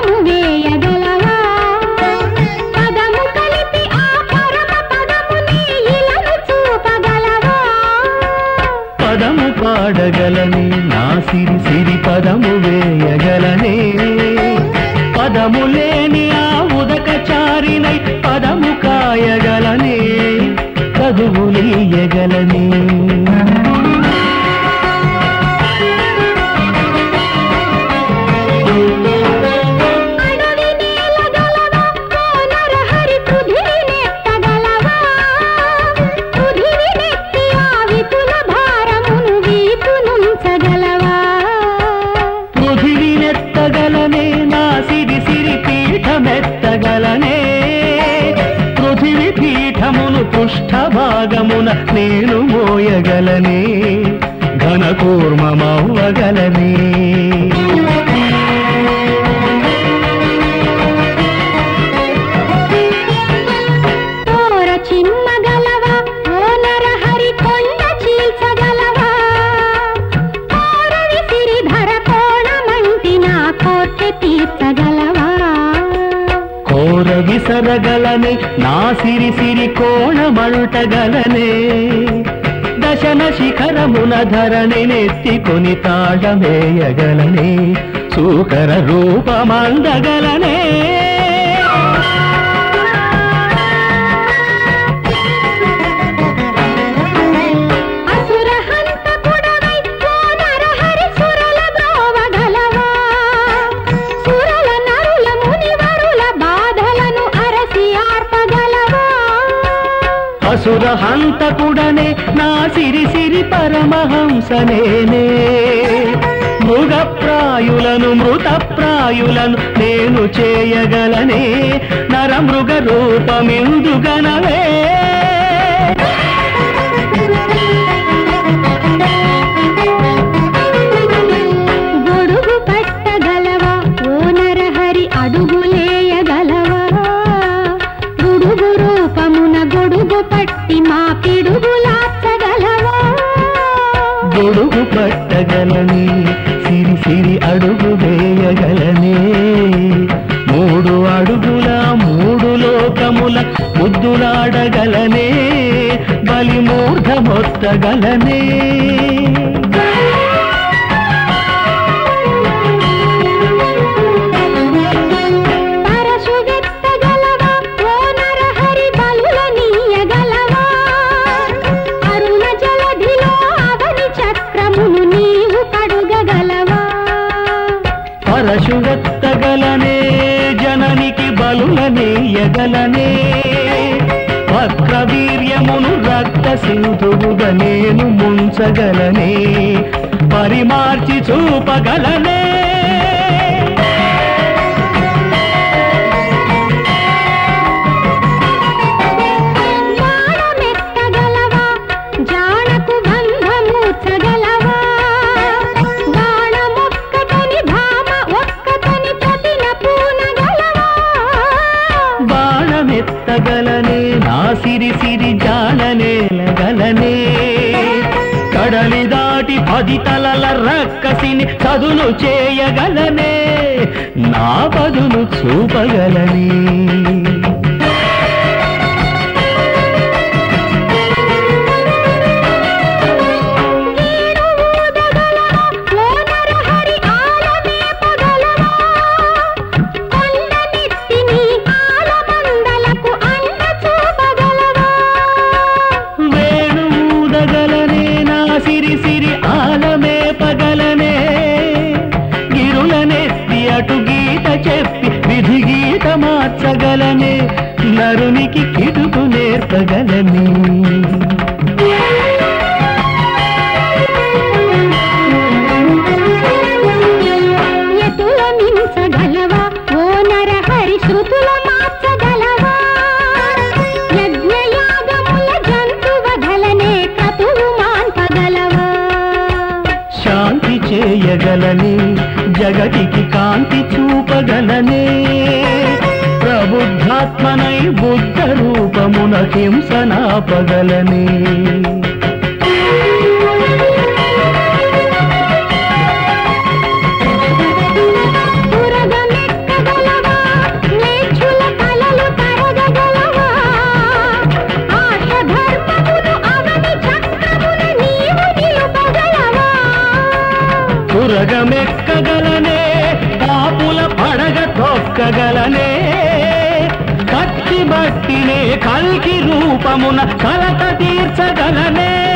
పదము వేయగలవా పదము కలిపి ఆ పరమ పదముని ఇలను చూపగలవా పదము పాడగలనే నా సిరి సిరి పదము వేయగలనే పదము లేని ఆ ఉదక చారినై పదము కాయగలనే చదువులీయగలనే అడవి నేలగలవా ఓ నరహరి పృథివినెత్తగలవా పృథివినెత్తి ఆ విపుల భారమును వీపునుంచగలవా పృథివినెత్తగలనే నా సిరి సిరి పీఠమెత్తగలనే పృథివి పీఠమును పృష్ఠ భాగమున నేను మోయగలనే ఘనకూర్మమవ్వగలనే తోర చిమ్మగలవా ఓ నరహరి కొండ చీల్చగలవా కోర విసిరి ధర కోణమంటి నా కోర్కె తీర్చగలవా కోర విసరగలనే నా సిరి సిరి కోణమంటగలనే దశన శిఖరమున ధరణి నెత్తికొని తాళమేయగలనే సూకర రూపమందగలనే అసుర హంతకుడవై ఓ నరహరి సురల బ్రోవగలవా సురల నరుల మునివరుల బాధలను అరసి ఆర్పగలవా అసుర హంతకుడనే నా సిరి సిరి పరమహంసనేనే మృగప్రాయులను మృతప్రాయులను నేను చేయగలనే నరమృగ రూపమిందుగనవే గొడుగు పట్టగలవా ఓ నరహరి అడుగులేయగలవా గుడుగు రూపమున గొడుగు పట్టి మా పిడుగులార్చగలవా గొడుగు పట్టగలనే సిరి సిరి అడుగు వేయగలనే మూడు అడుగుల మూడు లోకముల ముద్దులాడగలనే బలి మూర్ధమొత్తగలనే పరశువెత్తగలవా ఓ నరహరి బలుల నీయగలవా అరుణ జలధిలో అవని చక్రమును నీవు కడుగగలవా పరశువెత్తగలనే జననికి బలులనేయగలనే వక్రవీర్యమును రక్త సింధువుగా నేను ముంచగలనే పరిమార్చి చూపగలనే బాణమెత్తగలవా జానకు బంధమూర్చగలవా బాణమొక్కతని భామ ఒక్కతని ప్రతిన పూనగలవా బాణమెత్తగలనే నా సిరి సిరి జాలనేలగలనే కడలి దాటి పది తలల రక్కసిని చదును చేయగలనే నా బదులు చూపగలనే ఈడు ఊదగలవా ఓ నరహరి ఆలమేపగలవా కొండనెత్తిని ఆలమందలకు అండ చూపగలవా వేణుదగలనే నా సిరి సిరి ఆలమే పగలనే గిరులనెత్తి అటు గీత చెప్పి విధి గీత మార్చగలనే నరునికి కిటుకు నేర్పగలనే ఎతుల మించగలవా ఓ నరహరి శృతుల మార్చగలవా యజ్ఞయాగముల జంతువధలనే క్రతువు మాన్పగలవా శాంతి చేయగలనే జగతికి కాంతి చూపగలనే ప్రబుద్ధాత్మనై బుద్ధ రూపమున హింసనాపగలనే పురగమెక్కగలవా ఉరగమెక్కగలనే కాపుల పడగ తొక్కగలనే కత్తి బట్టినే కల్కి రూపమున కలత తీర్చగలనే